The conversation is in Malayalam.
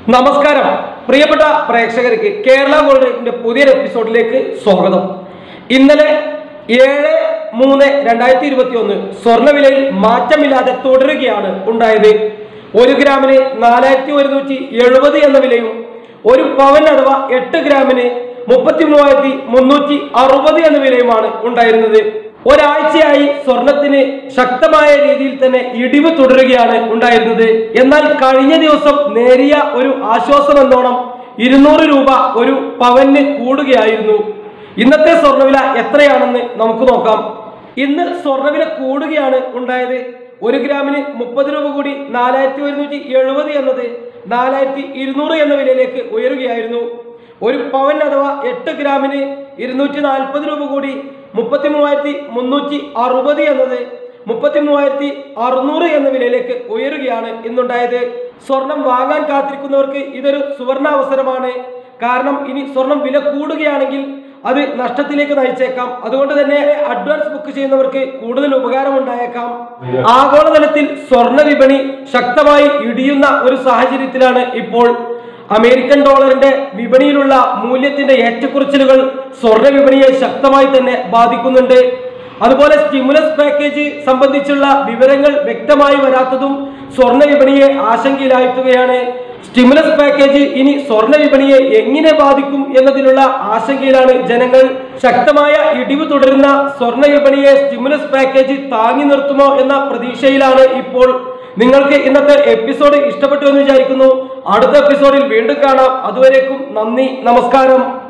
നമസ്കാരം പ്രിയപ്പെട്ട പ്രേക്ഷകർക്ക് കേരള ഗോൾഡിന്റെ പുതിയൊരു എപ്പിസോഡിലേക്ക് സ്വാഗതം ഇന്നലെ ഏഴ് മൂന്ന് രണ്ടായിരത്തി ഇരുപത്തി ഒന്ന് സ്വർണ്ണവിലയിൽ മാറ്റമില്ലാതെ തുടരുകയാണ് ഉണ്ടായത് ഒരു ഗ്രാമിന് നാലായിരത്തി ഒരുന്നൂറ്റി എഴുപത് എന്ന വിലയും ഒരു പവൻ അഥവാ എട്ട് ഗ്രാമിന് മുപ്പത്തി മൂവായിരത്തി മുന്നൂറ്റി അറുപത് എന്ന വിലയുമാണ് ഉണ്ടായിരുന്നത് ഒരാഴ്ചയായി സ്വർണത്തിന് ശക്തമായ രീതിയിൽ തന്നെ ഇടിവ് തുടരുകയാണ് ഉണ്ടായിരുന്നത് എന്നാൽ കഴിഞ്ഞ ദിവസം നേരിയ ഒരു ആശ്വാസം എന്നോണം ഇരുന്നൂറ് രൂപ ഒരു പവന് കൂടുകയായിരുന്നു ഇന്നത്തെ സ്വർണ്ണവില എത്രയാണെന്ന് നമുക്ക് നോക്കാം ഇന്ന് സ്വർണ്ണവില കൂടുകയാണ് ഉണ്ടായത് ഒരു ഗ്രാമിന് മുപ്പത് രൂപ കൂടി നാലായിരത്തി ഒരുന്നൂറ്റി എഴുപത് എന്നത് നാലായിരത്തി ഇരുന്നൂറ് എന്ന വിലയിലേക്ക് ഉയരുകയായിരുന്നു ഒരു പവൻ അഥവാ എട്ട് ഗ്രാമിന് ഇരുന്നൂറ്റി നാൽപ്പത് രൂപ കൂടി മുപ്പത്തി മൂവായിരത്തി മുന്നൂറ്റി അറുപത് എന്നത് മുപ്പത്തി മൂവായിരത്തി അറുന്നൂറ് എന്ന വിലയിലേക്ക് ഉയരുകയാണ് ഇന്നുണ്ടായത് സ്വർണം വാങ്ങാൻ കാത്തിരിക്കുന്നവർക്ക് ഇതൊരു സുവർണാവസരമാണ് കാരണം ഇനി സ്വർണം വില കൂടുകയാണെങ്കിൽ അത് നഷ്ടത്തിലേക്ക് നയിച്ചേക്കാം അതുകൊണ്ട് തന്നെ അഡ്വാൻസ് ബുക്ക് ചെയ്യുന്നവർക്ക് കൂടുതൽ ഉപകാരം ഉണ്ടായേക്കാം ആഗോളതലത്തിൽ സ്വർണ്ണ വിപണി ശക്തമായി ഇടിയുന്ന ഒരു സാഹചര്യത്തിലാണ് ഇപ്പോൾ അമേരിക്കൻ ഡോളറിന്റെ വിപണിയിലുള്ള മൂല്യത്തിന്റെ ഏറ്റക്കുറച്ചിലുകൾ സ്വർണ്ണ വിപണിയെ ശക്തമായി തന്നെ ബാധിക്കുന്നുണ്ട് അതുപോലെ സ്റ്റിമുലസ് പാക്കേജ് സംബന്ധിച്ചുള്ള വിവരങ്ങൾ വ്യക്തമായി വരാത്തതും സ്വർണ്ണ വിപണിയെ ആശങ്കയിലാഴ്ത്തുകയാണ് സ്റ്റിമുലസ് പാക്കേജ് ഇനി സ്വർണ്ണ വിപണിയെ എങ്ങനെ ബാധിക്കും എന്നതിലുള്ള ആശങ്കയിലാണ് ജനങ്ങൾ ശക്തമായ ഇടിവ് തുടരുന്ന സ്വർണ്ണ വിപണിയെ സ്റ്റിമുലസ് പാക്കേജ് താങ്ങി നിർത്തുമോ എന്ന പ്രതീക്ഷയിലാണ് ഇപ്പോൾ നിങ്ങൾക്ക് ഇന്നത്തെ എപ്പിസോഡ് ഇഷ്ടപ്പെട്ടു എന്ന് വിചാരിക്കുന്നു അടുത്ത എപ്പിസോഡിൽ വീണ്ടും കാണാം അതുവരേക്കും നന്ദി നമസ്കാരം